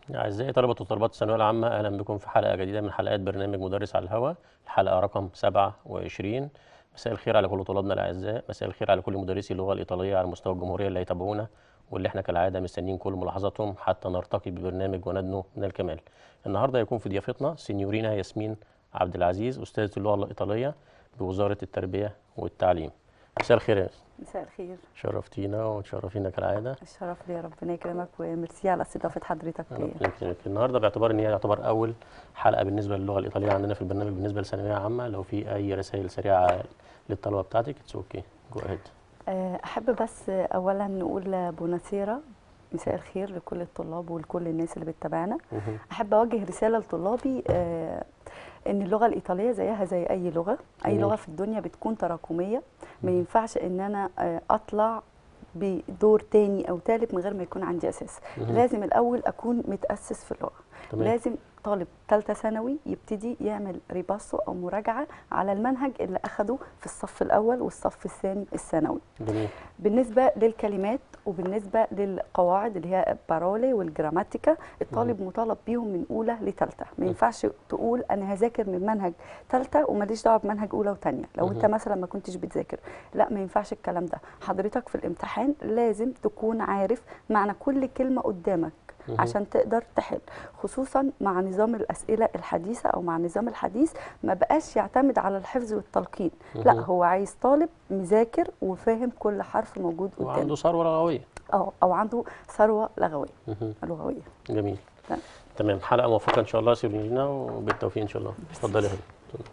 أعزائي طلبة وطالبات الثانوية العامة أهلا بكم في حلقة جديدة من حلقات برنامج مدرس على الهواء الحلقة رقم 27 مساء الخير على كل طلابنا الأعزاء مساء الخير على كل مدرسي اللغة الإيطالية على مستوى الجمهورية اللي هيتابعونا واللي احنا كالعادة مستنيين كل ملاحظاتهم حتى نرتقي ببرنامج وندنو من الكمال النهاردة يكون في ضيافتنا سينيورينا ياسمين عبد العزيز أستاذة اللغة الإيطالية بوزارة التربية والتعليم مساء الخير يا مساء الخير شرفتينا وتشرفينا كالعادة الشرف لي ربنا يكرمك وميرسي على استضافه حضرتك ليا ربنا يكرمك. النهارده باعتبار ان هي يعتبر اول حلقه بالنسبه للغه الايطاليه عندنا في البرنامج بالنسبه لثانويه عامه لو في اي رسائل سريعه للطلبه بتاعتك اتس اوكي جو اهيد آه، احب بس اولا نقول بوناسيرا مساء الخير لكل الطلاب ولكل الناس اللي بتتابعنا احب اوجه رساله لطلابي آه، ان اللغه الايطاليه زيها زي اي لغه اي جميل. لغه في الدنيا بتكون تراكميه ما مم. ينفعش ان انا آه، اطلع بدور تاني او تالت من غير ما يكون عندي اساس لازم الاول اكون متاسس في اللغه تمام لازم طالب ثالثه ثانوي يبتدي يعمل ريباسو او مراجعه على المنهج اللي اخده في الصف الاول والصف الثاني الثانوي جميل بالنسبه للكلمات وبالنسبه للقواعد اللي هي بارولي والجراماتيكا الطالب مطالب بيهم من اولى لثالثه ما مم. ينفعش تقول انا هذاكر من منهج ثالثه وماليش دعوه بمنهج اولى وثانيه لو انت مهم. مثلا ما كنتش بتذاكر لا ما ينفعش الكلام ده حضرتك في الامتحان لازم تكون عارف معنى كل كلمه قدامك مهم. عشان تقدر تحل خصوصا مع نظام الاسئله الحديثه او مع النظام الحديث ما بقاش يعتمد على الحفظ والتلقين لا مهم. هو عايز طالب مذاكر وفاهم كل حرف موجود قدامه وعنده ثروه لغويه اه او عنده ثروه لغويه مهم. لغويه جميل تمام. تمام حلقه موفقه ان شاء الله سيرينا وبالتوفيق ان شاء الله اتفضلي يا هند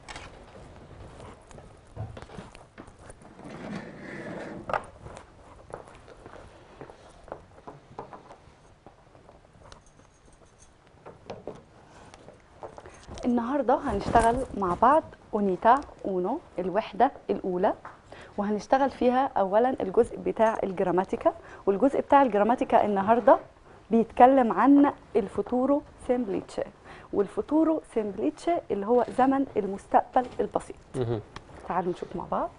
النهارده هنشتغل مع بعض اونيتا اونو الوحده الاولى وهنشتغل فيها اولا الجزء بتاع الجراماتيكا والجزء بتاع الجراماتيكا النهارده بيتكلم عن الفوتورو سيمبليتشي والفوتورو سيمبليتشي اللي هو زمن المستقبل البسيط مهم. تعالوا نشوف مع بعض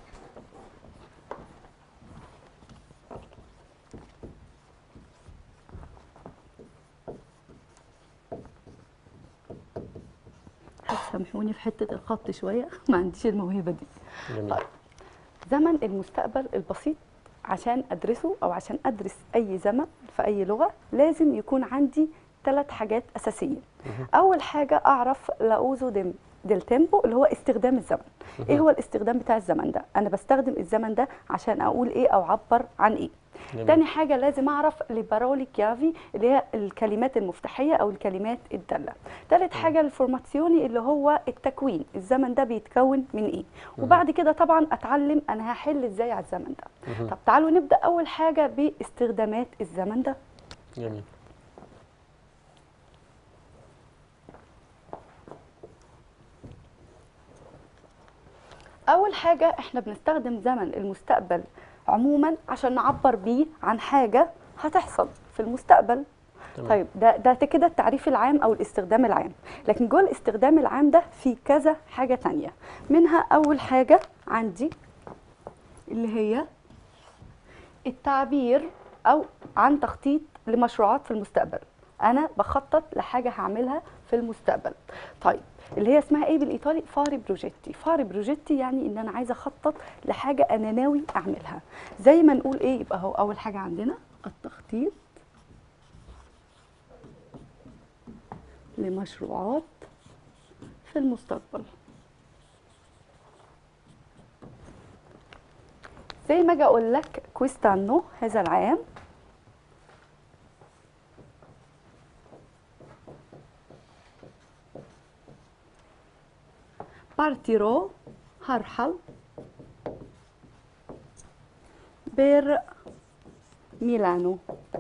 هتسامحوني في حته الخط شويه ما عنديش الموهبه دي جميل طيب. زمن المستقبل البسيط عشان ادرسه او عشان ادرس اي زمن في اي لغه لازم يكون عندي ثلاث حاجات اساسيه مهم. اول حاجه اعرف لاوزو ديم ديل تيمبو اللي هو استخدام الزمن ايه هو الاستخدام بتاع الزمن ده انا بستخدم الزمن ده عشان اقول ايه او اعبر عن ايه جميل. تاني حاجة لازم أعرف لبارولي كيافي اللي هي الكلمات المفتاحية أو الكلمات الدالة تالت حاجة الفورماتيوني اللي هو التكوين الزمن ده بيتكون من إيه وبعد كده طبعا أتعلم أنا هحل إزاي على الزمن ده مهم. طب تعالوا نبدأ أول حاجة باستخدامات الزمن ده جميل أول حاجة إحنا بنستخدم زمن المستقبل عموما عشان نعبر بيه عن حاجة هتحصل في المستقبل تمام. طيب ده ده كده التعريف العام او الاستخدام العام لكن جوه الاستخدام العام ده في كذا حاجه تانية منها اول حاجه عندي اللي هي التعبير او عن تخطيط لمشروعات في المستقبل انا بخطط لحاجه هعملها في المستقبل طيب اللي هي اسمها ايه بالايطالي فاري بروجيتي فاري بروجيتي يعني ان انا عايزه اخطط لحاجه انا ناوي اعملها زي ما نقول ايه يبقى هو اول حاجه عندنا التخطيط لمشروعات في المستقبل زي ما اجي اقول لك كويستانو هذا العام بارتيرو هرحل بير ميلانو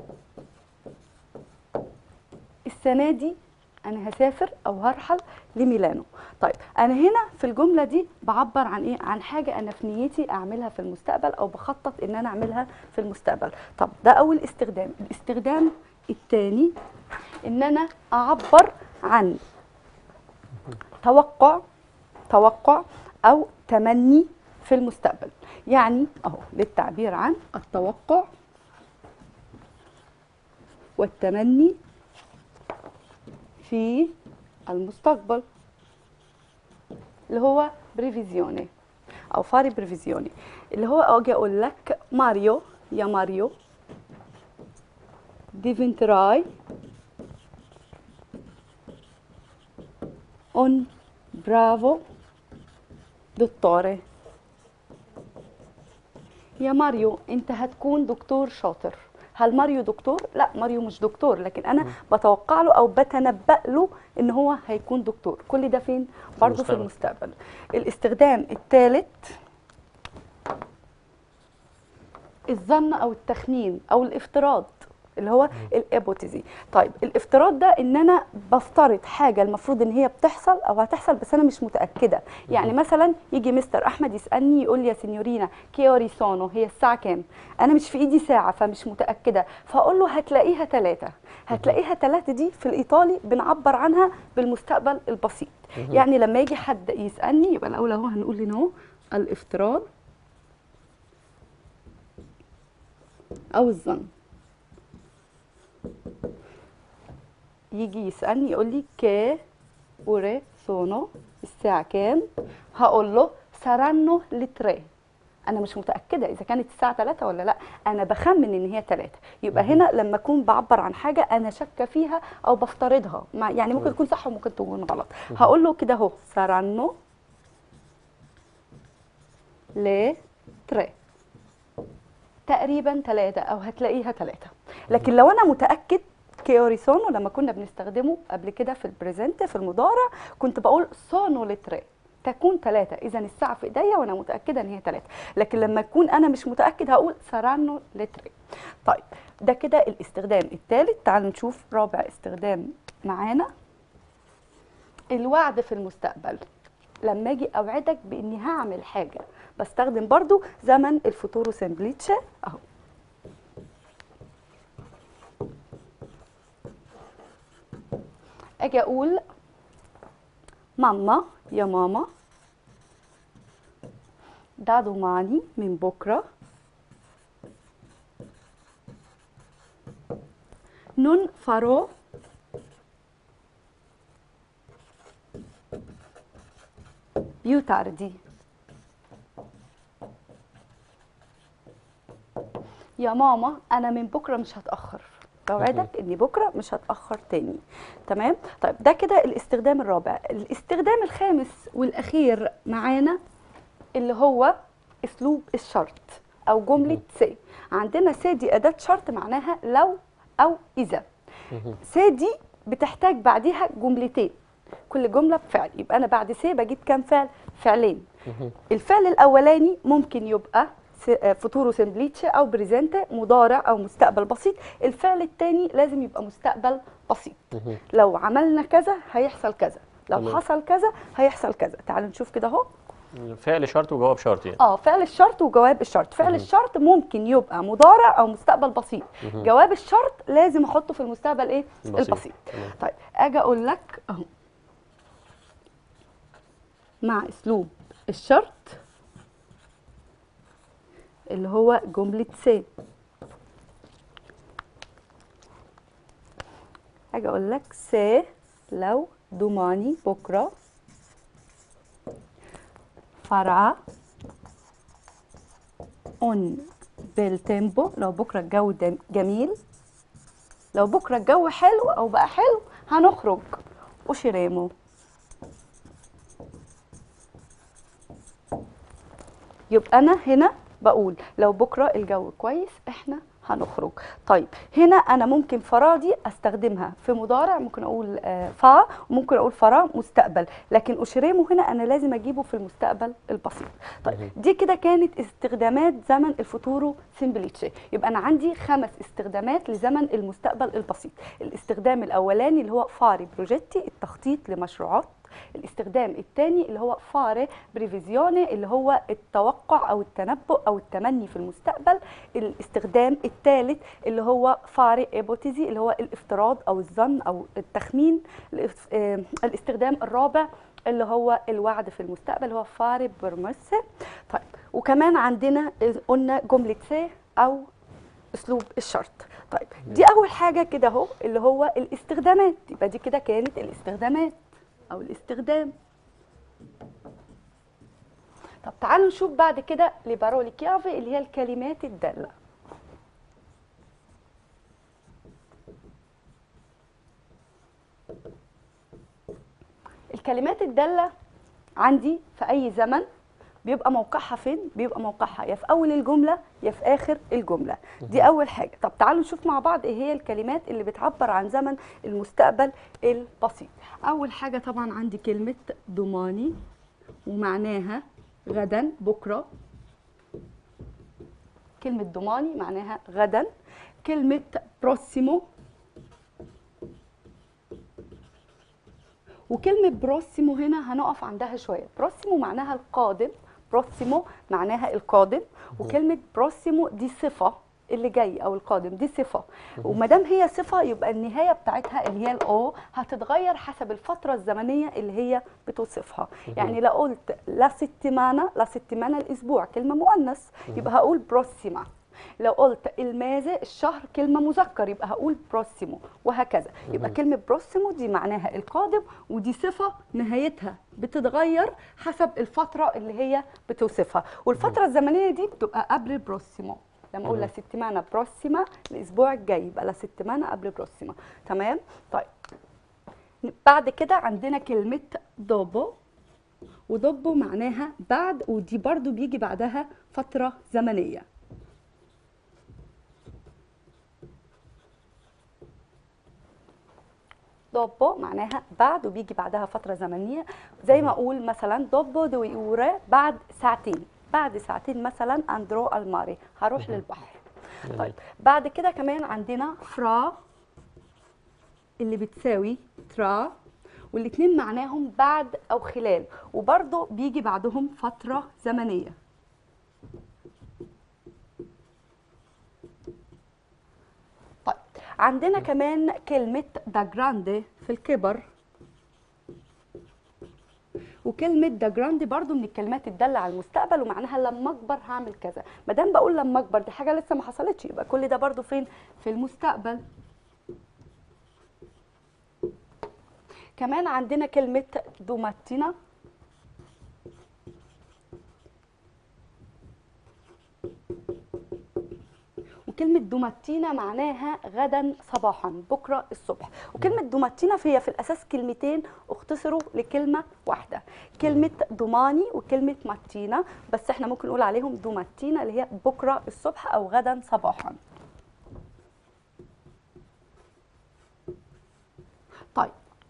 السنه دي انا هسافر او هرحل لميلانو طيب انا هنا في الجمله دي بعبر عن ايه عن حاجه انا في نيتي اعملها في المستقبل او بخطط ان انا اعملها في المستقبل طب ده اول استخدام الاستخدام الثاني ان انا اعبر عن توقع توقع او تمني في المستقبل يعني اهو للتعبير عن التوقع والتمني في المستقبل اللي هو بريفيزيوني او فاري بريفيزيوني اللي هو اجي اقول لك ماريو يا ماريو diventerai un bravo dottore يا ماريو انت هتكون دكتور شاطر هل ماريو دكتور لا ماريو مش دكتور لكن انا بتوقع له او بتنبأ له ان هو هيكون دكتور كل ده فين برضه في المستقبل. المستقبل الاستخدام الثالث الظن او التخمين او الافتراض اللي هو الابوتيزي طيب الافتراض ده ان انا بفترض حاجه المفروض ان هي بتحصل او هتحصل بس انا مش متاكده يعني مثلا يجي مستر احمد يسالني يقول لي يا سينيورينا كيوري سونو هي الساعه كام انا مش في ايدي ساعه فمش متاكده فاقول له هتلاقيها ثلاثة هتلاقيها ثلاثة دي في الايطالي بنعبر عنها بالمستقبل البسيط يعني لما يجي حد يسالني يبقى الاول اهو هنقول هنا اهو الافتراض او الظن يجي يسألني يقول لي كي اوري سونو الساعة كام هقول له سارانو لتري انا مش متاكده اذا كانت الساعه 3 ولا لا انا بخمن ان هي 3 يبقى هنا لما اكون بعبر عن حاجه انا شاكه فيها او بفترضها مع- يعني ممكن تكون صح وممكن تكون غلط هقول له كده اهو سارانو ل تري تقريبا ثلاثة أو هتلاقيها ثلاثة لكن لو أنا متأكد كيوريسونو لما كنا بنستخدمه قبل كده في البريزنت في المضارع كنت بقول سونو لتري تكون ثلاثة إذا الساعة في إيديا وأنا متأكدة إن هي ثلاثة لكن لما أكون أنا مش متأكد هقول سارانو لتري طيب ده كده الاستخدام الثالث تعالوا نشوف رابع استخدام معانا الوعد في المستقبل لما اجي اوعدك باني هعمل حاجه بستخدم برضو زمن الفوتورو سمبليتشا اهو اجي اقول ماما يا ماما da domani من بكره non farò più tardi يا ماما انا من بكره مش هتاخر بوعدك اني بكره مش هتاخر تاني تمام طيب ده كده الاستخدام الرابع الاستخدام الخامس والاخير معانا اللي هو اسلوب الشرط او جمله سي عندنا سي دي اداه شرط معناها لو او اذا سي دي بتحتاج بعديها جملتين كل جمله بفعل يبقى انا بعد سي بجيب كام فعل فعلين الفعل الاولاني ممكن يبقى س- آه، فوتورو سمبليتش او بريزنت مضارع او مستقبل بسيط الفعل الثاني لازم يبقى مستقبل بسيط لو عملنا كذا هيحصل كذا لو تمام. حصل كذا هيحصل كذا تعالوا نشوف كده اهو فعل شرط وجواب شرط يعني اه فعل الشرط وجواب الشرط فعل الشرط ممكن يبقى مضارع او مستقبل بسيط جواب الشرط لازم احطه في المستقبل ايه البسيط. البسيط تمام. طيب اجي اقول لك اهو مع اسلوب الشرط اللي هو جملة سي اجي اقول لك سي لو دوماني بكره فرع اون بالتيمبو لو بكره الجو دم- جميل لو بكره الجو حلو او بقى حلو هنخرج وشريمو يبقى انا هنا بقول لو بكره الجو كويس احنا هنخرج طيب هنا انا ممكن فرا دي استخدمها في مضارع ممكن اقول آه، فا وممكن اقول فرا مستقبل لكن اشريمو هنا انا لازم اجيبه في المستقبل البسيط طيب دي كده كانت استخدامات زمن الفوتورو سيمبليتشي يبقى انا عندي خمس استخدامات لزمن المستقبل البسيط الاستخدام الاولاني اللي هو فاري بروجيتي التخطيط لمشروعات الاستخدام الثاني اللي هو فاري بريفيزيوني اللي هو التوقع او التنبؤ او التمني في المستقبل الاستخدام الثالث اللي هو فاري ايبوتيزي اللي هو الافتراض او الظن او التخمين الاف- آه، الاستخدام الرابع اللي هو الوعد في المستقبل هو فاري برمسه طيب وكمان عندنا آه، قلنا جمله سي او اسلوب الشرط طيب دي اول حاجه كده اهو اللي هو الاستخدامات يبقى دي كده كانت الاستخدامات او الاستخدام طب تعالوا نشوف بعد كده لبارولي كيافي اللي هي الكلمات الداله الكلمات الداله عندي في اي زمن بيبقى موقعها فين بيبقى موقعها يا في اول الجمله يا في اخر الجمله دي اول حاجه طب تعالوا نشوف مع بعض ايه هي الكلمات اللي بتعبر عن زمن المستقبل البسيط اول حاجه طبعا عندي كلمه ضماني ومعناها غدا بكره كلمه ضماني معناها غدا كلمه بروسيمو وكلمة بروسيمو هنا هنقف عندها شوية بروسيمو معناها القادم بروسيمو معناها القادم وكلمة بروسيمو دي صفة اللي جاي او القادم دي صفه وما دام هي صفه يبقى النهايه بتاعتها اللي هي الاو هتتغير حسب الفتره الزمنيه اللي هي بتوصفها يعني لو قلت لا ستمانه لا ستمانه الاسبوع كلمه مؤنث يبقى هقول بروسيما لو قلت الماذا الشهر كلمه مذكر يبقى هقول بروسيمو وهكذا يبقى كلمه بروسيمو دي معناها القادم ودي صفه نهايتها بتتغير حسب الفتره اللي هي بتوصفها والفتره الزمنيه دي بتبقى قبل البروسيمو لما اقول لا ستمانه بروسيما الاسبوع الجاي يبقى لا ستمانه قبل بروسيما تمام طيب بعد كده عندنا كلمه دوبو ودوبو معناها بعد ودي برضو بيجي بعدها فتره زمنيه دوبو معناها بعد وبيجي بعدها فترة زمنية زي ما أقول مثلا دوبو دو يوري بعد ساعتين بعد ساعتين مثلا أندرو الماري هروح للبحر طيب بعد كده كمان عندنا فرا اللي بتساوي ترا والاتنين معناهم بعد أو خلال وبرضه بيجي بعدهم فترة زمنية طيب عندنا كمان كلمة دا جراندي في الكبر وكلمة دا جراندي برضو من الكلمات الدالة على المستقبل ومعناها لما أكبر هعمل كذا ما دام بقول لما أكبر دي حاجة لسه ما حصلتش يبقى كل ده برضو فين في المستقبل كمان عندنا كلمة دوماتينا وكلمة دوماتينا معناها غدا صباحا بكرة الصبح وكلمة دوماتينا هي في الأساس كلمتين اختصروا لكلمة واحدة كلمة دوماني وكلمة ماتينا بس احنا ممكن نقول عليهم دوماتينا اللي هي بكرة الصبح أو غدا صباحا طيب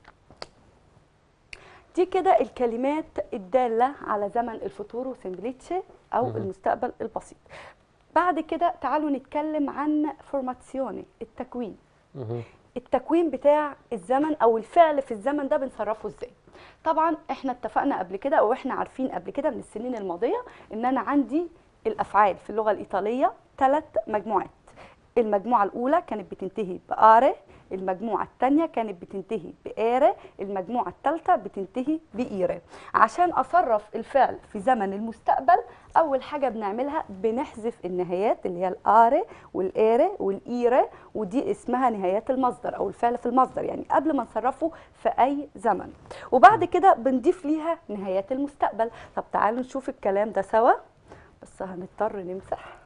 دي كده الكلمات الدالة على زمن الفوتورو سيمبليتشي أو المستقبل البسيط بعد كده تعالوا نتكلم عن فورماتسيوني التكوين مهم. التكوين بتاع الزمن او الفعل في الزمن ده بنصرفه ازاي طبعا احنا اتفقنا قبل كده او احنا عارفين قبل كده من السنين الماضيه ان انا عندي الافعال في اللغه الايطاليه ثلاث مجموعات المجموعه الاولى كانت بتنتهي بآره المجموعة الثانية كانت بتنتهي بآرة المجموعة الثالثة بتنتهي بإيرة عشان أصرف الفعل في زمن المستقبل أول حاجة بنعملها بنحذف النهايات اللي هي الآرة والآرة والإيرة ودي اسمها نهايات المصدر أو الفعل في المصدر يعني قبل ما نصرفه في أي زمن وبعد كده بنضيف ليها نهايات المستقبل طب تعالوا نشوف الكلام ده سوا بس هنضطر نمسح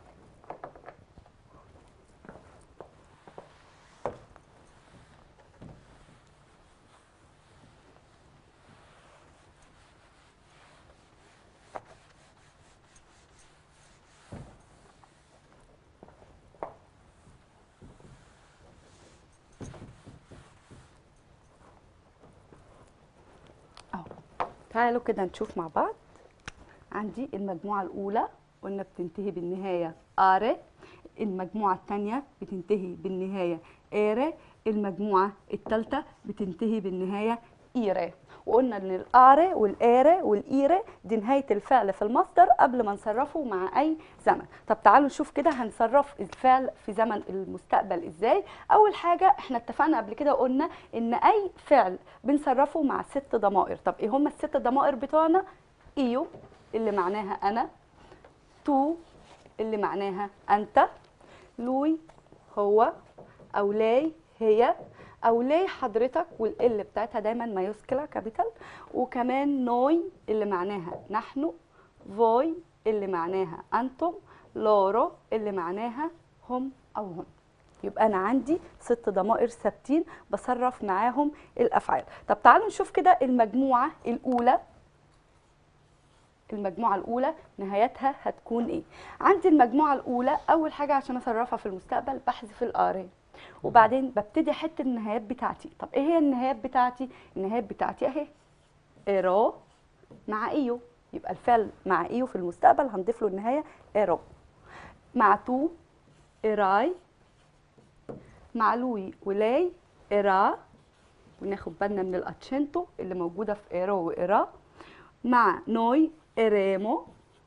اهو تعالوا كده نشوف مع بعض عندي المجموعة الأولى قلنا بتنتهي بالنهاية آرة المجموعة الثانية بتنتهي بالنهاية آرة المجموعة الثالثة بتنتهي بالنهاية إيرة وقلنا ان الآرة والآرة والإيرة دي نهاية الفعل في المصدر قبل ما نصرفه مع أي زمن طب تعالوا نشوف كده هنصرف الفعل في زمن المستقبل إزاي أول حاجة احنا اتفقنا قبل كده وقلنا ان أي فعل بنصرفه مع ست ضمائر طب ايه هم الست ضمائر بتوعنا إيو اللي معناها أنا تو اللي معناها أنت لوي هو او لاي هي او لاي حضرتك والال بتاعتها دايما مايوسكلا كابيتال وكمان نوي اللي معناها نحن فوي اللي معناها انتم لورو اللي معناها هم او هن يبقى انا عندي ست ضمائر ثابتين بصرف معاهم الافعال طب تعالوا نشوف كده المجموعه الاولى المجموعة الأولى نهايتها هتكون إيه؟ عندي المجموعة الأولى أول حاجة عشان أصرفها في المستقبل بحذف الآري وبعدين ببتدي أحط النهايات بتاعتي، طب إيه هي النهايات بتاعتي؟ النهايات بتاعتي أهي إيرو مع إيو يبقى الفعل مع إيو في المستقبل هنضيف له النهاية إيرو مع تو إيراي مع لوي ولاي إيرا وناخد بالنا من الاتشنتو اللي موجودة في إيرو وإيرا مع نوي إريمو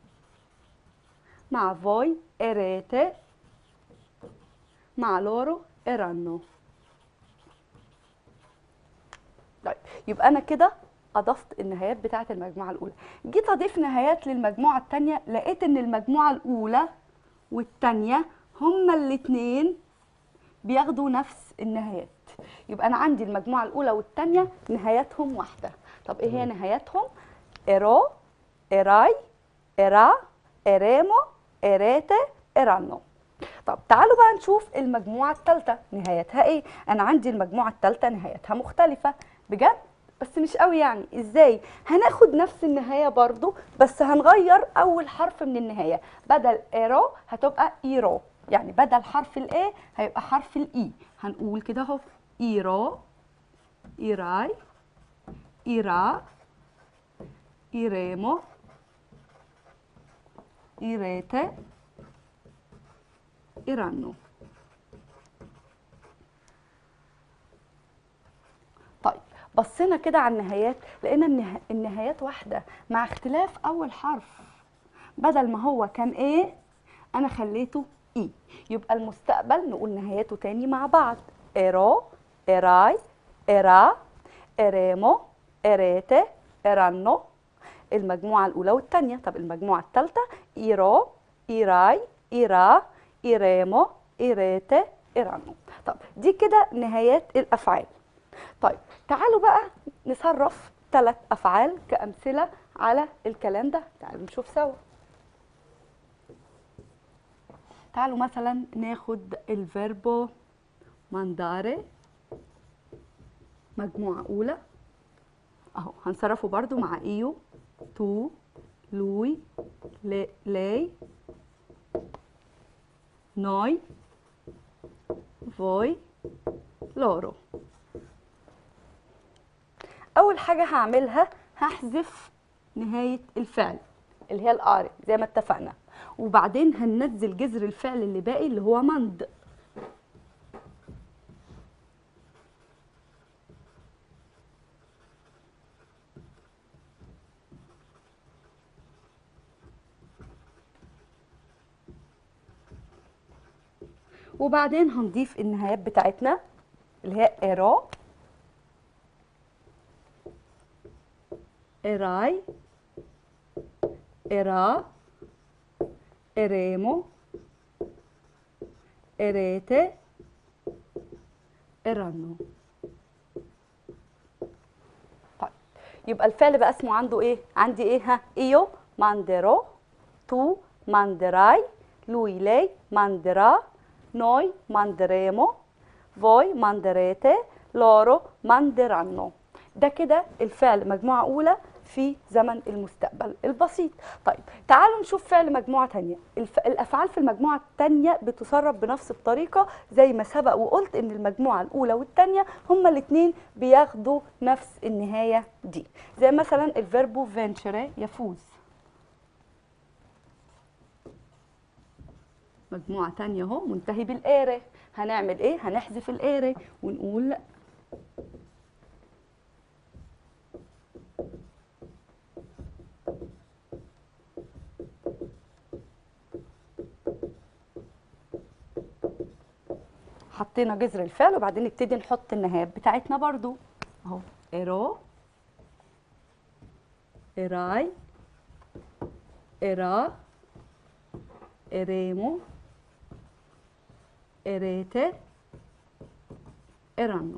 مع فوي إريتي مع لورو إرانو طيب يبقى أنا كده أضفت النهايات بتاعة المجموعة الأولى جيت أضيف نهايات للمجموعة التانية لقيت إن المجموعة الأولى والتانية هما الاتنين بياخدوا نفس النهايات يبقى أنا عندي المجموعة الأولى والتانية نهاياتهم واحدة طب إيه هي نهاياتهم؟ إيرو إيراي إيرا إيريمو إيريتي إيرانو طب تعالوا بقى نشوف المجموعة الثالثة نهايتها إيه؟ أنا عندي المجموعة الثالثة نهايتها مختلفة بجد بس مش قوي يعني ازاي هناخد نفس النهايه برضو بس هنغير اول حرف من النهايه بدل ايرو هتبقى ايرو يعني بدل حرف الاي هيبقى حرف الاي هنقول كده اهو ايرو ايراي ايرا iremo, irete, iranno. طيب بصينا كده على النهايات لقينا النها... النهايات واحدة مع اختلاف أول حرف بدل ما هو كان إيه أنا خليته إي يبقى المستقبل نقول نهاياته تاني مع بعض إيرو إيراي إيرا إيريمو إيريتي إيرانو المجموعة الأولى والثانية طب المجموعة الثالثة إيرو إيراي إيرا إيريمو إيريتي إيرانو طب دي كده نهايات الأفعال طيب تعالوا بقى نصرف ثلاث أفعال كأمثلة على الكلام ده تعالوا نشوف سوا تعالوا مثلا ناخد الفيربو مانداري مجموعة أولى أهو هنصرفه برضو مع إيو تو لوي لي لاي نوي فوي لورو اول حاجه هعملها هحذف نهايه الفعل اللي هي الار زي ما اتفقنا وبعدين هننزل جذر الفعل اللي باقي اللي هو مند وبعدين هنضيف النهايات بتاعتنا اللي هي ايرو ايراي ايرا ايريمو ايريتي ايرانو طيب يبقى الفعل بقى اسمه عنده ايه عندي ايه ها ايو مانديرو تو ماندراي lui lei manderà noi manderemo voi manderete loro manderanno ده كده الفعل مجموعة أولى في زمن المستقبل البسيط طيب تعالوا نشوف فعل مجموعة تانية الف... الأفعال في المجموعة التانية بتصرف بنفس الطريقة زي ما سبق وقلت إن المجموعة الأولى والتانية هما الاتنين بياخدوا نفس النهاية دي زي مثلا الفيربو فينشري يفوز مجموعة تانية اهو منتهي بالآرة هنعمل ايه؟ هنحذف الآرة ونقول حطينا جذر الفعل وبعدين نبتدي نحط النهايات بتاعتنا برضو اهو ايرو ايراي ايرا ايريمو erete erano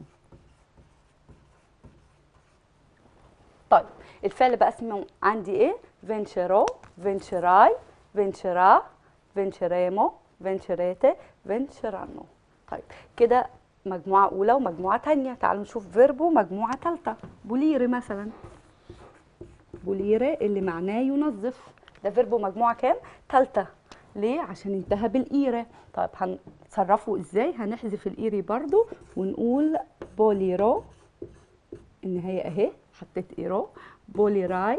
طيب الفعل بقى اسمه عندي ايه vincerò vincerai vincerà vinceremo vincerete vinceranno طيب كده مجموعة أولى ومجموعة تانية تعالوا نشوف فيربو مجموعة تالتة بوليري مثلا بوليري اللي معناه ينظف ده فيربو مجموعة كام؟ تالتة ليه؟ عشان انتهى بالإيرة طيب هنصرفه ازاي؟ هنحذف الإيري برضو ونقول بوليرو النهاية اهي حطيت إيرو بوليراي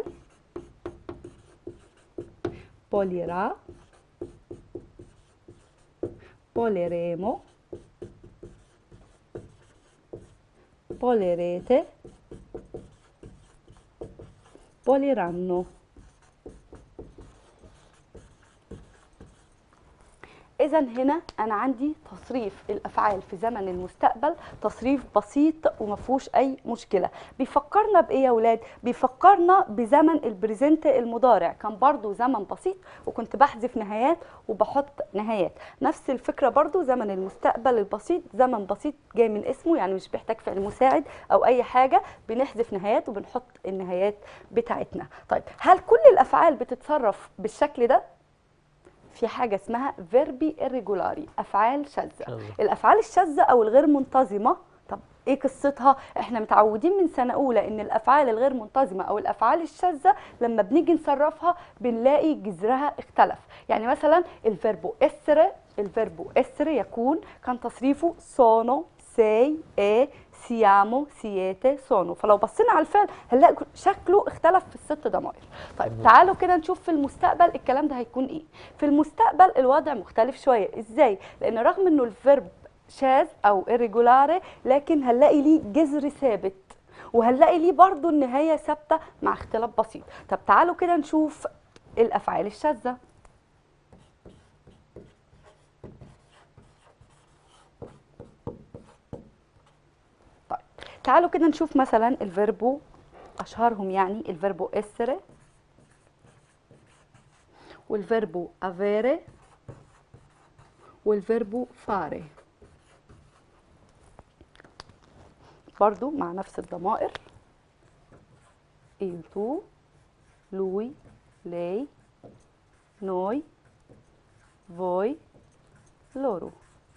بوليرا بوليريمو polerete poliranno إذا هنا أنا عندي تصريف الأفعال في زمن المستقبل تصريف بسيط وما فيهوش أي مشكلة بيفكرنا بإيه يا ولاد؟ بيفكرنا بزمن البريزنت المضارع كان برضو زمن بسيط وكنت بحذف نهايات وبحط نهايات نفس الفكرة برضو زمن المستقبل البسيط زمن بسيط جاي من اسمه يعني مش بيحتاج فعل مساعد أو أي حاجة بنحذف نهايات وبنحط النهايات بتاعتنا طيب هل كل الأفعال بتتصرف بالشكل ده؟ في حاجة اسمها فيربي irregolari أفعال شاذة شاذة. الأفعال الشاذة أو الغير منتظمة طب ايه قصتها احنا متعودين من سنه اولى ان الافعال الغير منتظمه او الافعال الشاذه لما بنيجي نصرفها بنلاقي جذرها اختلف يعني مثلا الفيربو اسر الفيربو اسر يكون كان تصريفه sono sei e siamo siete sono فلو بصينا على الفعل هنلاقي شكله اختلف في الست ضمائر طيب تعالوا كده نشوف في المستقبل الكلام ده هيكون ايه في المستقبل الوضع مختلف شويه ازاي لان رغم انه الفيرب شاذ او irregolare لكن هنلاقي ليه جذر ثابت وهنلاقي ليه برضو النهايه ثابته مع اختلاف بسيط طب تعالوا كده نشوف الافعال الشاذه طيب تعالوا كده نشوف مثلا الفيربو اشهرهم يعني الفيربو essere والفيربو avere والفيربو fare برضو مع نفس الضمائر il tu lui lei noi voi loro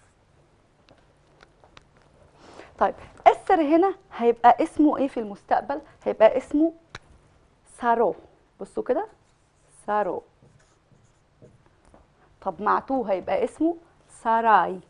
طيب السر هنا هيبقى اسمه ايه في المستقبل هيبقى اسمه سارو بصوا كده سارو طب مع تو هيبقى اسمه ساراي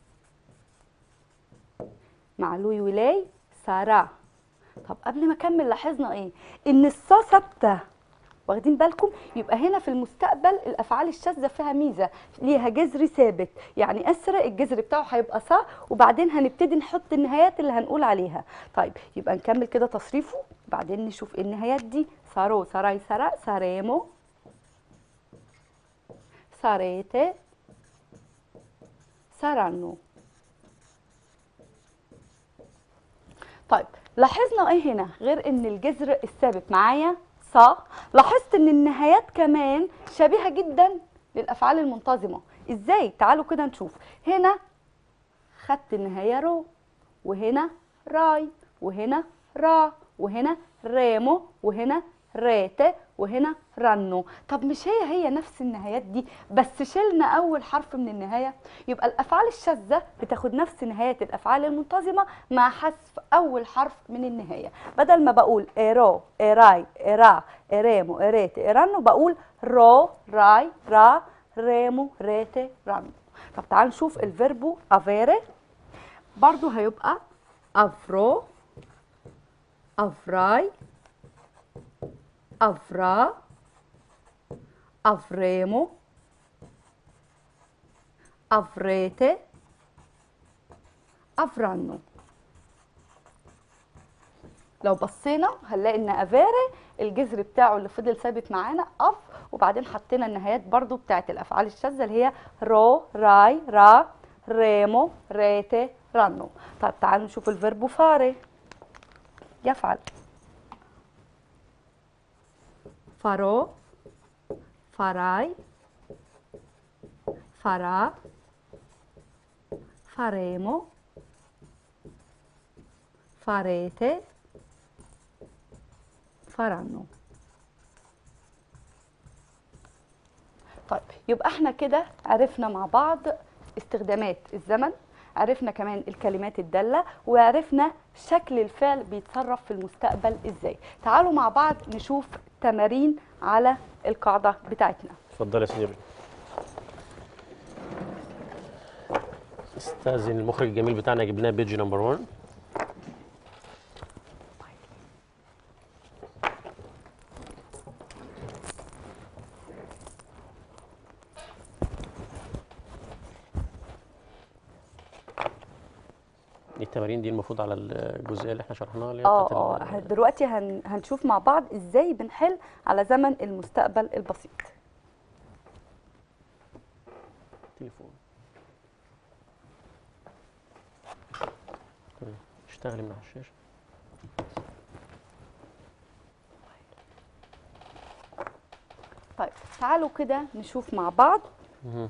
مع لوي ولاي سارا طب قبل ما اكمل لاحظنا ايه ان الصا ثابته واخدين بالكم يبقى هنا في المستقبل الافعال الشاذه فيها ميزه ليها جذر ثابت يعني اسرع الجذر بتاعه هيبقى صا وبعدين هنبتدي نحط النهايات اللي هنقول عليها طيب يبقى نكمل كده تصريفه بعدين نشوف إيه النهايات دي سارو ساراي سارا ساريمو sarete saranno طيب لاحظنا ايه هنا غير ان الجذر الثابت معايا صا لاحظت ان النهايات كمان شبيهه جدا للافعال المنتظمه ازاي تعالوا كده نشوف هنا خدت النهايه رو وهنا راي وهنا را وهنا ريمو وهنا ريته وهنا رنو طب مش هي هي نفس النهايات دي بس شلنا اول حرف من النهايه يبقى الافعال الشاذه بتاخد نفس نهايه الافعال المنتظمه مع حذف اول حرف من النهايه بدل ما بقول ايرو ايراي ايرا ايريمو ايريتي ايرانو بقول رو راي را ريمو ريتي رانو طب تعالوا نشوف الفيربو افيري برضو هيبقى افرو افراي avrà, avremo, avrete, avranno لو بصينا هنلاقي ان افاري الجذر بتاعه اللي فضل ثابت معانا اف وبعدين حطينا النهايات برضو بتاعت الافعال الشاذه اللي هي رو راي را ريمو ريتي رانو طيب تعالوا نشوف الفيربو فاري يفعل farò, farai, farà, faremo farete faranno طيب يبقى احنا كده عرفنا مع بعض استخدامات الزمن عرفنا كمان الكلمات الدالة وعرفنا شكل الفعل بيتصرف في المستقبل ازاي تعالوا مع بعض نشوف تمارين على القاعدة بتاعتنا اتفضل يا سيدي استاذن المخرج الجميل بتاعنا يجيب لنا بيج نمبر 1 دي التمارين دي المفروض على الجزئيه اللي احنا شرحناها اللي هي اه بتاعت اه ال- دلوقتي هن هنشوف مع بعض ازاي بنحل على زمن المستقبل البسيط التليفون تمام اشتغلي من على الشاشه طيب تعالوا كده نشوف مع بعض مهم.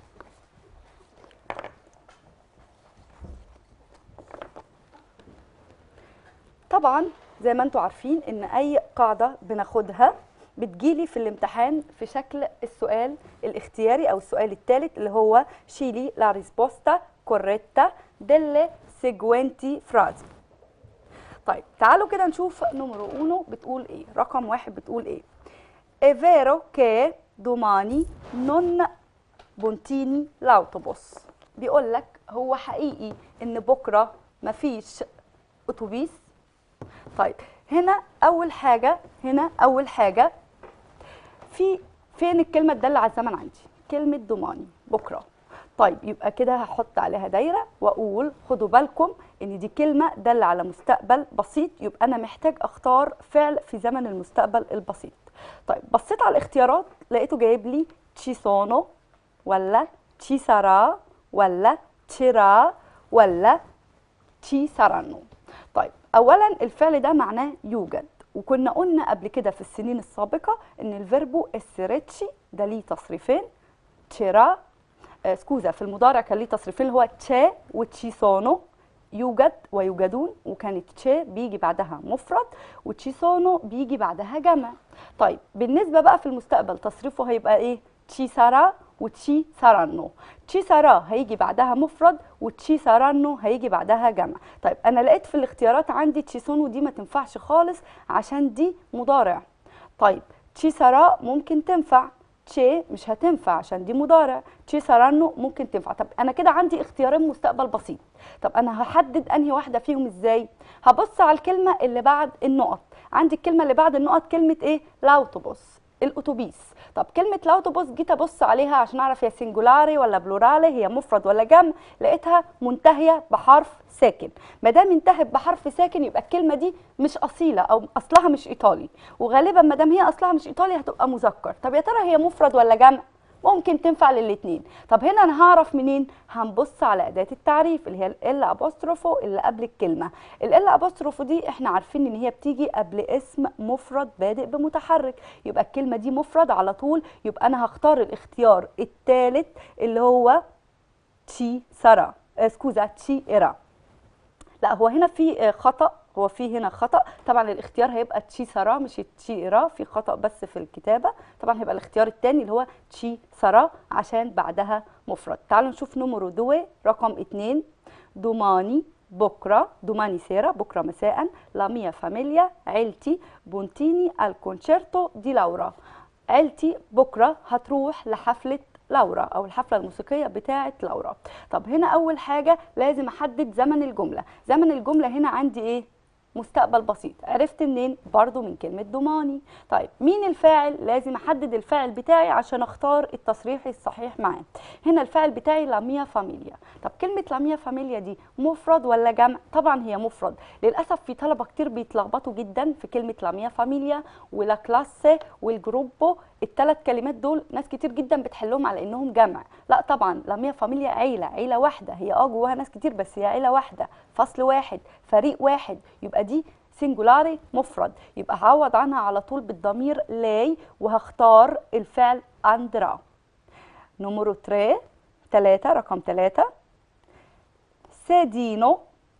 طبعا زي ما انتم عارفين ان اي قاعده بناخدها بتجيلي في الامتحان في شكل السؤال الاختياري او السؤال الثالث اللي هو شيلي لا ريسبوستا كوريتا delle seguenti frasi طيب تعالوا كده نشوف نمرو اونو بتقول ايه رقم واحد بتقول ايه È vero che domani non بونتيني لاوتوبوس بيقول لك هو حقيقي ان بكره مفيش اتوبيس طيب هنا اول حاجه هنا اول حاجه في فين الكلمه تدل على الزمن عندي كلمه دوماني بكره طيب يبقى كده هحط عليها دايره واقول خدوا بالكم ان دي كلمه دل على مستقبل بسيط يبقى انا محتاج اختار فعل في زمن المستقبل البسيط طيب بصيت على الاختيارات لقيته جايب لي ci sono ولا ci sarà ولا c'era ولا ci saranno طيب اولا الفعل ده معناه يوجد وكنا قلنا قبل كده في السنين السابقه ان الفيربو السيريتشي ده ليه تصريفين c'era آه، سكوزا في المضارع كان ليه تصريفين اللي هو تشي وتشي سونو يوجد ويوجدون وكانت تشي بيجي بعدها مفرد وتشي سونو بيجي بعدها جمع طيب بالنسبه بقى في المستقبل تصريفه هيبقى ايه تشي سارا وتشي سارانو تشي سارا هيجي بعدها مفرد وتشي سارانو هيجي بعدها جمع طيب انا لقيت في الاختيارات عندي تشي سونو دي ما تنفعش خالص عشان دي مضارع طيب تشي سارا ممكن تنفع تشي مش هتنفع عشان دي مضارع تشي سارانو ممكن تنفع طب انا كده عندي اختيارين مستقبل بسيط طب انا هحدد انهي واحده فيهم ازاي هبص على الكلمه اللي بعد النقط عندي الكلمه اللي بعد النقط كلمه ايه لاوتوبوس الاتوبيس طب كلمه لاوتوبوس جيت ابص عليها عشان اعرف هي سنجولاري ولا بلورالي هي مفرد ولا جمع لقيتها منتهيه بحرف ساكن ما دام انتهت بحرف ساكن يبقى الكلمه دي مش اصيله او اصلها مش ايطالي وغالبا ما دام هي اصلها مش ايطالي هتبقى مذكر طب يا ترى هي مفرد ولا جمع ممكن تنفع للاثنين طب هنا انا هعرف منين هنبص على اداه التعريف اللي هي ال ابوستروفو اللي قبل الكلمه ال ابوستروفو دي احنا عارفين ان هي بتيجي قبل اسم مفرد بادئ بمتحرك يبقى الكلمه دي مفرد على طول يبقى انا هختار الاختيار الثالث اللي هو تشي سارا آه، سكوزا تشي إيرا لا هو هنا في آه، خطأ هو في هنا خطأ طبعا الاختيار هيبقى تشي سارا مش تشي إيرا في خطأ بس في الكتابة طبعا هيبقى الاختيار الثاني اللي هو تشي سارا عشان بعدها مفرد تعالوا نشوف نمرو دوي رقم اتنين دوماني بكرة دوماني سيرا بكرة مساء لا ميا فاميليا عيلتي بونتيني الكونشيرتو دي لورا عيلتي بكرة هتروح لحفلة لورا او الحفله الموسيقيه بتاعه لورا طب هنا اول حاجه لازم احدد زمن الجمله زمن الجمله هنا عندي ايه مستقبل بسيط عرفت منين برضو من كلمة دوماني طيب مين الفاعل لازم احدد الفاعل بتاعي عشان اختار التصريح الصحيح معاه هنا الفاعل بتاعي لاميا فاميليا طب كلمة لاميا فاميليا دي مفرد ولا جمع طبعا هي مفرد للأسف في طلبة كتير بيتلخبطوا جدا في كلمة لاميا فاميليا ولا كلاسة والجروبو الثلاث كلمات دول ناس كتير جدا بتحلهم على انهم جمع لا طبعا لاميا فاميليا عيلة عيلة واحدة هي اه جواها ناس كتير بس هي عيلة واحدة فصل واحد فريق واحد يبقى دي سنجولاري مفرد يبقى هعوض عنها على طول بالضمير لاي وهختار الفعل اندرا نمرو 3 3 رقم 3 se Dino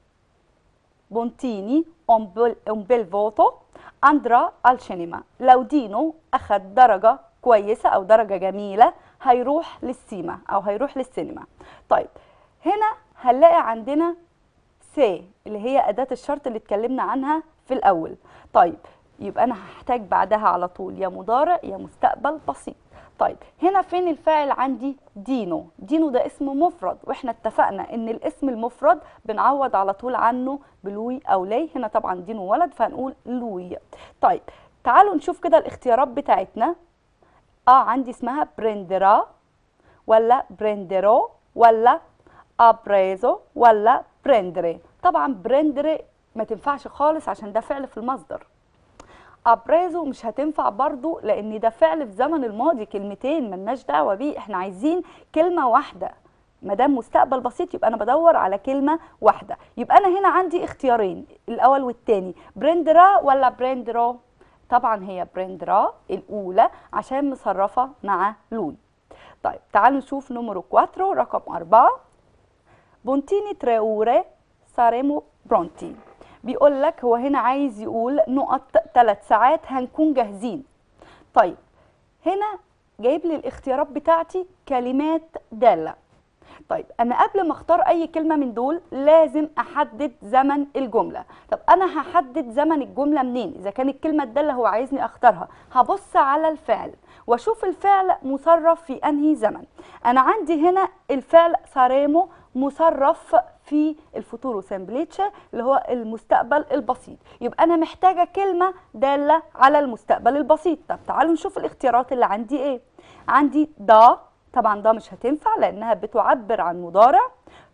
Bontini un bel, un bel voto andrà al cinema لو دينو أخد درجة كويسة أو درجة جميلة هيروح للسيما أو هيروح للسينما طيب هنا هنلاقي عندنا سي اللي هي أداة الشرط اللي اتكلمنا عنها في الأول طيب يبقى أنا هحتاج بعدها على طول يا مضارع يا مستقبل بسيط طيب هنا فين الفاعل عندي دينو دينو ده اسم مفرد واحنا اتفقنا ان الاسم المفرد بنعوض على طول عنه بلوي او لي هنا طبعا دينو ولد فهنقول لوي طيب تعالوا نشوف كده الاختيارات بتاعتنا اه عندي اسمها بريندرا ولا بريندرو ولا ابريزو ولا بريندري طبعا بريندري ما تنفعش خالص عشان ده فعل في المصدر ابريزو مش هتنفع برضو لان ده فعل في زمن الماضي كلمتين ملناش دعوه بيه احنا عايزين كلمه واحده ما دام مستقبل بسيط يبقى انا بدور على كلمه واحده يبقى انا هنا عندي اختيارين الاول والتاني بريندرا ولا بريندرو طبعا هي بريندرا الاولى عشان مصرفه مع لون طيب تعالوا نشوف نمرو 4 رقم 4 بونتيني tre ore saremo pronti بيقول لك هو هنا عايز يقول نقط ثلاث ساعات هنكون جاهزين طيب هنا جايب لي الاختيارات بتاعتي كلمات دالة طيب انا قبل ما اختار اي كلمة من دول لازم احدد زمن الجملة طب انا هحدد زمن الجملة منين اذا كانت الكلمة الدالة هو عايزني اختارها هبص على الفعل واشوف الفعل مصرف في انهي زمن انا عندي هنا الفعل ساريمو مصرف في الفوتورو سامبليتشا اللي هو المستقبل البسيط يبقى انا محتاجه كلمه داله على المستقبل البسيط طب تعالوا نشوف الاختيارات اللي عندي ايه عندي دا طبعا دا مش هتنفع لانها بتعبر عن مضارع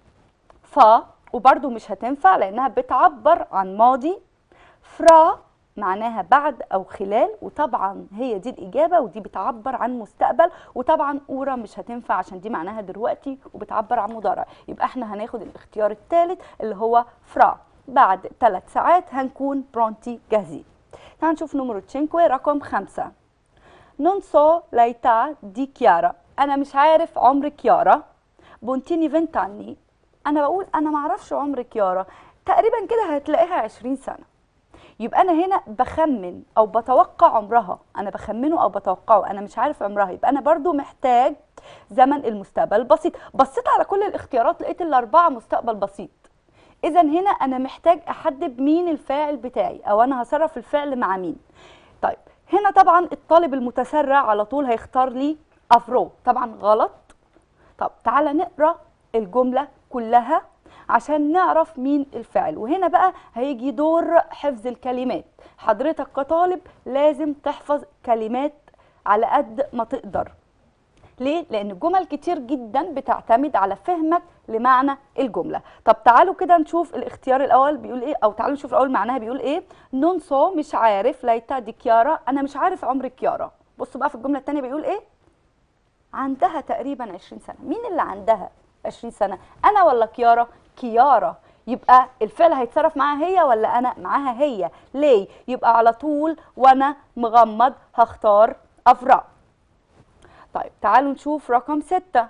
فا وبرده مش هتنفع لانها بتعبر عن ماضي فرا معناها بعد او خلال وطبعا هي دي الاجابه ودي بتعبر عن مستقبل وطبعا اورا مش هتنفع عشان دي معناها دلوقتي وبتعبر عن مضارع يبقى احنا هناخد الاختيار الثالث اللي هو فرا بعد ثلاث ساعات هنكون برونتي جاهزين تعال نشوف نمرو 5 رقم خمسة non so l'età di Chiara انا مش عارف عمر كيارا بونتيني 20 anni انا بقول انا ما اعرفش عمر كيارا تقريبا كده هتلاقيها 20 سنه يبقى انا هنا بخمن او بتوقع عمرها انا بخمنه او بتوقعه انا مش عارف عمرها يبقى انا برضو محتاج زمن المستقبل البسيط بصيت على كل الاختيارات لقيت الاربعه مستقبل بسيط اذا هنا انا محتاج احدد مين الفاعل بتاعي او انا هصرف الفعل مع مين طيب هنا طبعا الطالب المتسرع على طول هيختار لي افرو طبعا غلط طب تعالى نقرا الجمله كلها عشان نعرف مين الفعل وهنا بقى هيجي دور حفظ الكلمات حضرتك كطالب لازم تحفظ كلمات على قد ما تقدر ليه؟ لأن جمل كتير جدا بتعتمد على فهمك لمعنى الجملة طب تعالوا كده نشوف الاختيار الأول بيقول إيه أو تعالوا نشوف الأول معناها بيقول إيه نون سو مش عارف لايتا دي كيارا أنا مش عارف عمر كيارا بصوا بقى في الجملة التانية بيقول إيه عندها تقريبا 20 سنة مين اللي عندها 20 سنة أنا ولا كيارا كيارا يبقى الفعل هيتصرف معاها هي ولا انا معاها هي ليه يبقى على طول وانا مغمض هختار افراء طيب تعالوا نشوف رقم ستة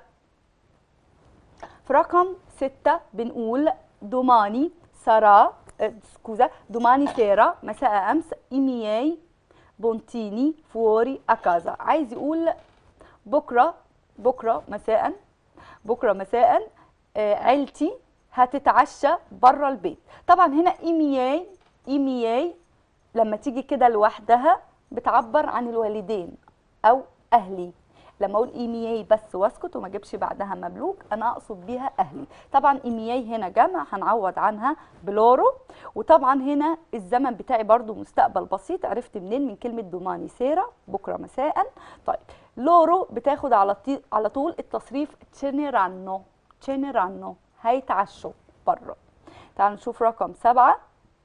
في رقم ستة بنقول دوماني سارا اه سكوزا دوماني سيرا مساء امس ايمياي بونتيني فوري اكازا عايز يقول بكره بكره مساء بكره مساء اه عيلتي هتتعشى بره البيت طبعا هنا ايمياي ايمياي لما تيجي كده لوحدها بتعبر عن الوالدين او اهلي لما اقول ايمياي بس واسكت وما اجيبش بعدها مملوك انا اقصد بيها اهلي طبعا ايمياي هنا جمع هنعوض عنها بلورو وطبعا هنا الزمن بتاعي برضو مستقبل بسيط عرفت منين من كلمه دوماني سيرا بكره مساء طيب لورو بتاخد على على طول التصريف تشينيرانو تشينيرانو هيتعشوا بره تعالوا نشوف رقم سبعة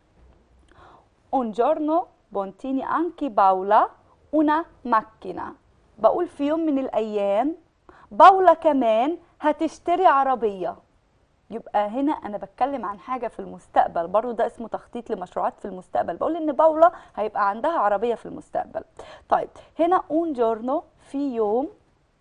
un giorno Bontini anche Paola una macchina بقول في يوم من الأيام باولا كمان هتشتري عربية يبقى هنا أنا بتكلم عن حاجة في المستقبل برضو ده اسمه تخطيط لمشروعات في المستقبل بقول إن باولا هيبقى عندها عربية في المستقبل طيب هنا un giorno في يوم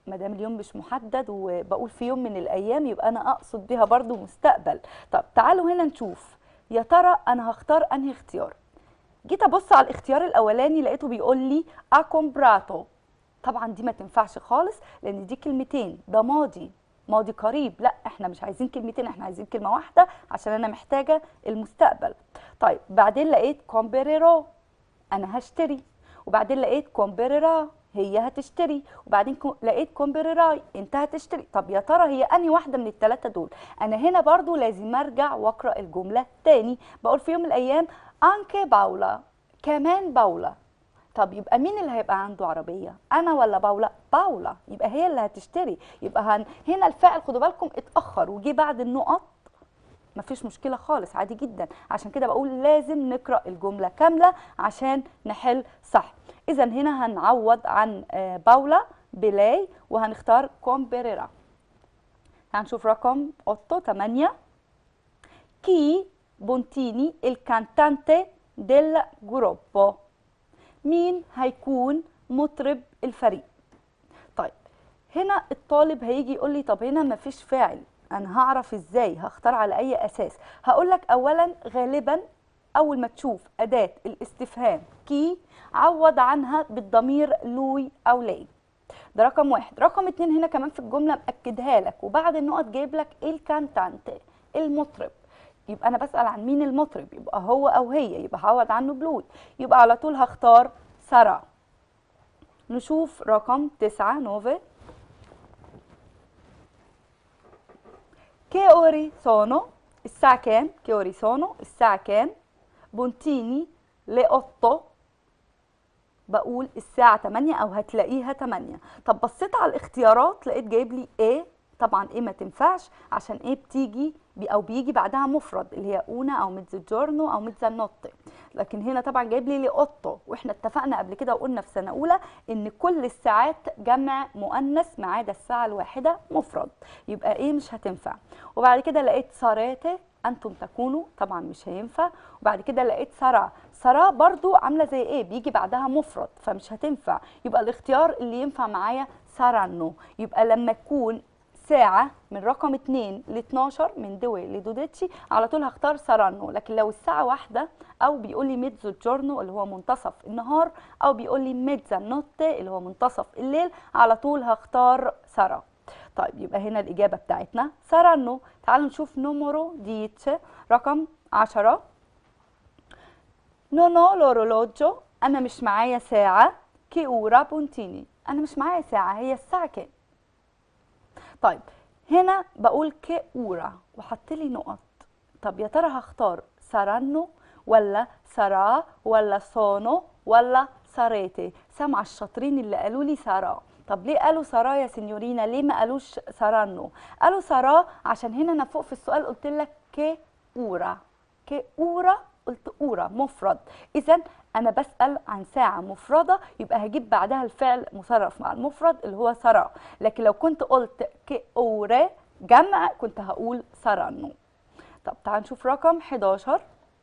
ما دام اليوم مش محدد وبقول في يوم من الايام يبقى انا اقصد بيها برضو مستقبل طب تعالوا هنا نشوف يا ترى انا هختار انهي اختيار جيت ابص على الاختيار الاولاني لقيته بيقول لي اكومبراتو طبعا دي ما تنفعش خالص لان دي كلمتين ده ماضي ماضي قريب لا احنا مش عايزين كلمتين احنا عايزين كلمه واحده عشان انا محتاجه المستقبل طيب بعدين لقيت كومبريرو انا هشتري وبعدين لقيت كومبريرا هي هتشتري وبعدين كو- لقيت كومبريراي انت هتشتري طب يا ترى هي انهي واحده من الثلاثه دول انا هنا برضو لازم ارجع واقرا الجمله تاني بقول في يوم من الايام انكي باولا كمان باولا طب يبقى مين اللي هيبقى عنده عربيه انا ولا باولا باولا يبقى هي اللي هتشتري يبقى هن... هنا الفاعل خدوا بالكم اتاخر وجي بعد النقط مفيش مشكلة خالص عادي جدا عشان كده بقول لازم نقرأ الجملة كاملة عشان نحل صح إذا هنا هنعوض عن آه، باولا بلاي وهنختار كومبريرا هنشوف رقم 8 8 كي بونتيني الكانتانتي ديل جروبو مين هيكون مطرب الفريق طيب هنا الطالب هيجي يقول لي طب هنا مفيش فاعل انا هعرف ازاي هختار على اي اساس هقول لك اولا غالبا اول ما تشوف اداه الاستفهام كي عوض عنها بالضمير لوي او لاي ده رقم واحد رقم اتنين هنا كمان في الجمله مأكدها لك وبعد النقط جايب لك الكانتانتي المطرب يبقى انا بسأل عن مين المطرب يبقى هو او هي يبقى هعوض عنه بلوي يبقى على طول هختار سارة نشوف رقم تسعة نوفي Che ore sono? الساعة كام؟ Che ore sono? الساعة كام؟ بونتيني le 8 بقول الساعة 8 أو هتلاقيها 8 طب بصيت على الاختيارات لقيت جايب لي إيه طبعا إيه ما تنفعش عشان إيه بتيجي بي أو بيجي بعدها مفرد اللي هي أونا أو ميتزوجورنو أو ميتزانوتي لكن هنا طبعا جايب لي لأوتو واحنا اتفقنا قبل كده وقلنا في سنة أولى إن كل الساعات جمع مؤنث ما عدا الساعة الواحدة مفرد يبقى إيه مش هتنفع وبعد كده لقيت صاراتي انتم تكونوا طبعا مش هينفع وبعد كده لقيت سرى سرى برضو عامله زي ايه بيجي بعدها مفرد فمش هتنفع يبقى الاختيار اللي ينفع معايا سرنو يبقى لما تكون ساعة من رقم 2 ل 12 من دوي لدوديتشي على طول هختار سرانو لكن لو الساعة واحدة أو بيقول لي ميتزو جورنو اللي هو منتصف النهار أو بيقول لي ميتزا نوتي اللي هو منتصف الليل على طول هختار سارة طيب يبقى هنا الإجابة بتاعتنا سارانو تعالوا نشوف نومورو ديتش رقم 10 نونو لورولوجو أنا مش معايا ساعة كي أورا بونتيني أنا مش معايا ساعة هي الساعة كام طيب هنا بقول كي أورا وحط لي نقط طب يا ترى هختار سارانو ولا سارا ولا سونو ولا ساريتي سامعة الشاطرين اللي قالوا لي سارا طب ليه قالوا سارا يا سينيورينا ليه ما قالوش سارانو قالوا سارا عشان هنا انا فوق في السؤال قلت لك كي اورا كي اورا قلت اورا مفرد اذا انا بسال عن ساعه مفرده يبقى هجيب بعدها الفعل مصرف مع المفرد اللي هو سارا لكن لو كنت قلت كي اورا جمع كنت هقول سارانو طب تعال نشوف رقم 11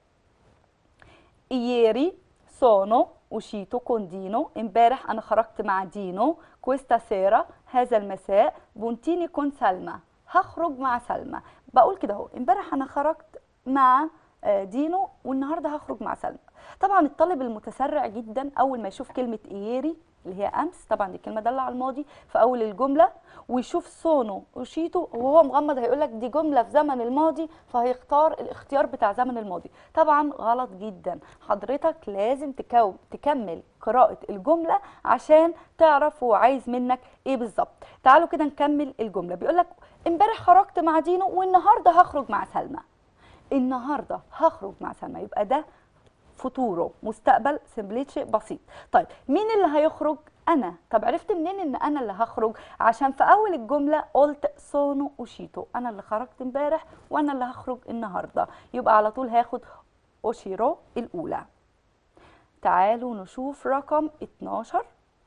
ieri sono uscito con Dino امبارح انا خرجت مع دينو questa sera هذا المساء بونتيني كون سلمى هخرج مع سلمى بقول كده اهو امبارح انا خرجت مع آه، دينو والنهارده هخرج مع سلمى طبعا الطالب المتسرع جدا اول ما يشوف كلمه اييري اللي هي امس طبعا دي كلمه داله على الماضي في اول الجمله ويشوف سونو وشيتو وهو مغمض هيقول لك دي جمله في زمن الماضي فهيختار الاختيار بتاع زمن الماضي طبعا غلط جدا حضرتك لازم تكو تكمل قراءه الجمله عشان تعرف هو عايز منك ايه بالظبط تعالوا كده نكمل الجمله بيقول لك امبارح خرجت مع دينو والنهارده هخرج مع سلمى النهارده هخرج مع سلمى يبقى ده فوتورو مستقبل سمبليتشي بسيط طيب مين اللي هيخرج انا طب عرفت منين ان انا اللي هخرج عشان في اول الجمله قلت سونو اوشيتو انا اللي خرجت امبارح وانا اللي هخرج النهارده يبقى على طول هاخد اوشيرو الاولى تعالوا نشوف رقم 12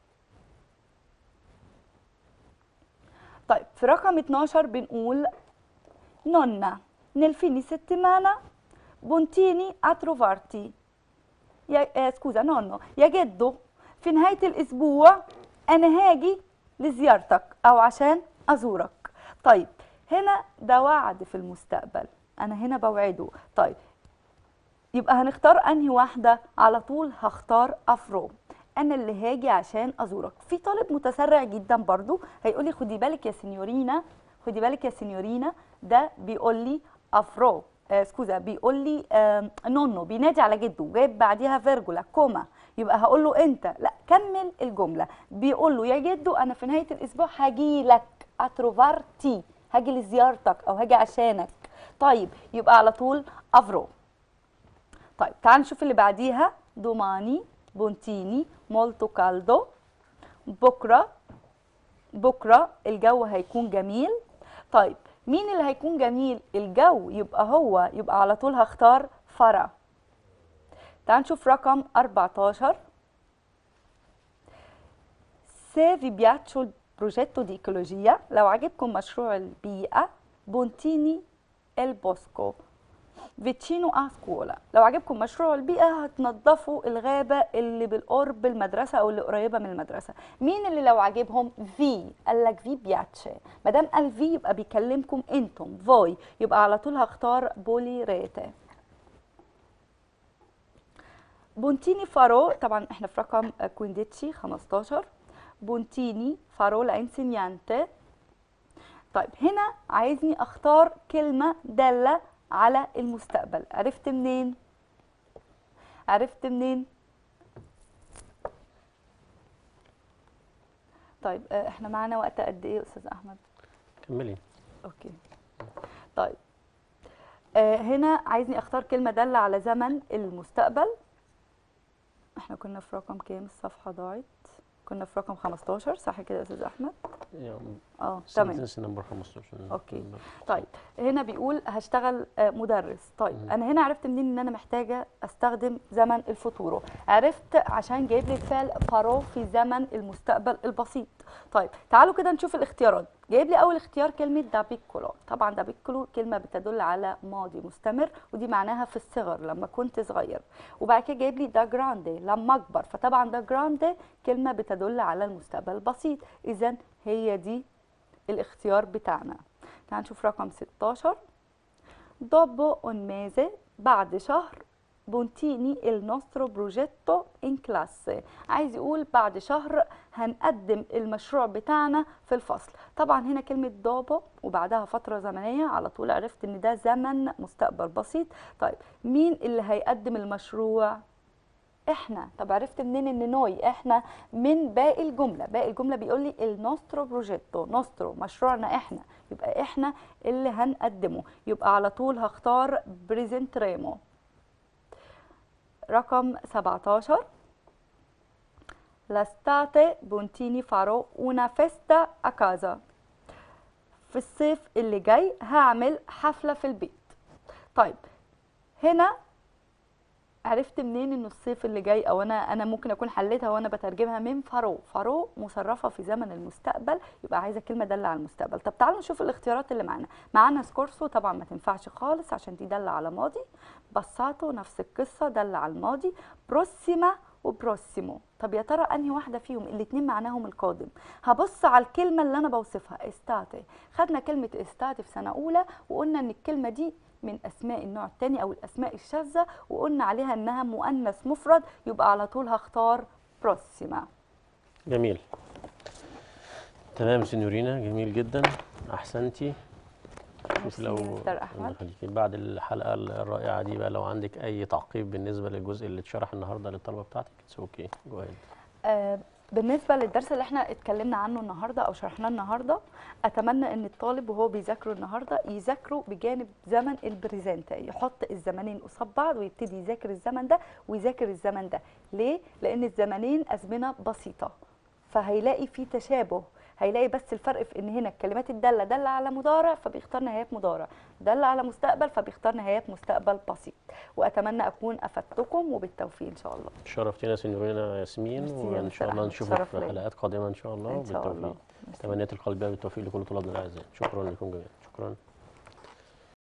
طيب في رقم 12 بنقول nonna nel fine settimana بونتيني a trovarti يا آه سكوزا نونو يا جدو في نهاية الأسبوع أنا هاجي لزيارتك او عشان ازورك طيب هنا ده وعد في المستقبل انا هنا بوعده طيب يبقى هنختار انهي واحده على طول هختار افرو انا اللي هاجي عشان ازورك في طالب متسرع جدا برضو هيقول لي خدي بالك يا سينيورينا خدي بالك يا سينيورينا ده بيقول لي افرو آه سكوزا بيقول لي آه نونو بينادي على جده جايب بعديها فيرجولا كوما يبقى هقول له انت لا كمل الجمله بيقول له يا جدو انا في نهايه الاسبوع هاجي لك اتروفارتي هاجي لزيارتك او هاجي عشانك طيب يبقى على طول افرو طيب تعال نشوف اللي بعديها دوماني بونتيني مولتو كالدو بكره بكره الجو هيكون جميل طيب مين اللي هيكون جميل الجو يبقى هو يبقى على طول هختار فرا تعال نشوف رقم 14 Se vi piace il progetto di ecologia لو عجبكم مشروع البيئة بونتيني البوسكو فيتشينو ا سكولا لو عجبكم مشروع البيئة هتنظفوا الغابة اللي بالقرب المدرسة أو اللي قريبة من المدرسة مين اللي لو عجبهم في قال لك في بياتشي ما دام قال في يبقى بيكلمكم انتم فوي يبقى على طول هختار بولي ريتا بونتيني فارو طبعا احنا في رقم كوينديتشي 15 بونتيني فارو لانسينيانتي طيب هنا عايزني اختار كلمة دالة على المستقبل عرفت منين عرفت منين طيب آه، احنا معانا وقت قد ايه يا استاذ احمد كملي اوكي طيب آه هنا عايزني اختار كلمه داله على زمن المستقبل احنا كنا في رقم كام الصفحه ضاعت كنا في رقم 15 صح كده يا استاذ احمد يعني اه تمام سنتنس نمبر 15 أوكي. طيب هنا بيقول هشتغل آه، مدرس طيب مم. انا هنا عرفت منين ان انا محتاجه استخدم زمن الفوتورو عرفت عشان جايب لي الفعل بارو في زمن المستقبل البسيط طيب تعالوا كده نشوف الاختيارات جايب لي اول اختيار كلمه دابيكولو طبعا دابيكولو كلمه بتدل على ماضي مستمر ودي معناها في الصغر لما كنت صغير وبعد كده جايب لي دا جراندي لما اكبر فطبعا دا جراندي كلمه بتدل على المستقبل البسيط اذا هي دي الاختيار بتاعنا تعال نشوف رقم 16 dopo un mese بعد شهر بونتيني il nostro progetto in classe عايز يقول بعد شهر هنقدم المشروع بتاعنا في الفصل طبعا هنا كلمة دوبو وبعدها فترة زمنية على طول عرفت ان ده زمن مستقبل بسيط طيب مين اللي هيقدم المشروع احنا طب عرفت منين ان نوي احنا من باقي الجمله باقي الجمله بيقول لي النوسترو بروجيتو نوسترو مشروعنا احنا يبقى احنا اللي هنقدمه يبقى على طول هختار بريزنتريمو رقم 17 L'estate Bontini farò una festa a casa في الصيف اللي جاي هعمل حفلة في البيت طيب هنا عرفت منين انه الصيف اللي جاي او انا انا ممكن اكون حليتها وانا بترجمها من فارو فارو مصرفه في زمن المستقبل يبقى عايزه كلمه داله على المستقبل طب تعالوا نشوف الاختيارات اللي معانا معانا سكورسو طبعا ما تنفعش خالص عشان دي داله على ماضي باساتو نفس القصه داله على الماضي بروسيما وبروسيمو طب يا ترى انهي واحده فيهم الاتنين معناهم القادم هبص على الكلمه اللي انا بوصفها استاتي خدنا كلمه استاتي في سنه اولى وقلنا ان الكلمه دي من اسماء النوع الثاني او الاسماء الشاذه وقلنا عليها انها مؤنث مفرد يبقى على طول هختار بروسيما جميل تمام سينيورينا جميل جدا احسنتي شوف ميرسي لو مستر أحمد. الله يخليكي. بعد الحلقه الرائعه دي بقى لو عندك اي تعقيب بالنسبه للجزء اللي اتشرح النهارده للطلبه بتاعتك اتس اوكي جو اهيد آه، بالنسبه للدرس اللي احنا اتكلمنا عنه النهارده او شرحناه النهارده اتمنى ان الطالب وهو بيذاكره النهارده يذاكره بجانب زمن البريزنت يحط الزمنين قصاد بعض ويبتدي يذاكر الزمن ده ويذاكر الزمن ده ليه لان الزمنين ازمنه بسيطه فهيلاقي في تشابه هيلاقي بس الفرق في ان هنا الكلمات الداله داله على مضارع فبيختار نهايات مضارع داله على مستقبل فبيختار نهايات مستقبل بسيط واتمنى اكون افدتكم وبالتوفيق ان شاء الله شرفتينا سينيورينا ياسمين ميرسي يا وان مستر شاء الله أحمد. نشوفك شرف في ليا. حلقات قادمه ان شاء الله ان شاء الله بالتوفيق ميرسي. تمنيات القلبيه بالتوفيق لكل طلابنا الاعزاء شكرا لكم جميعا شكرا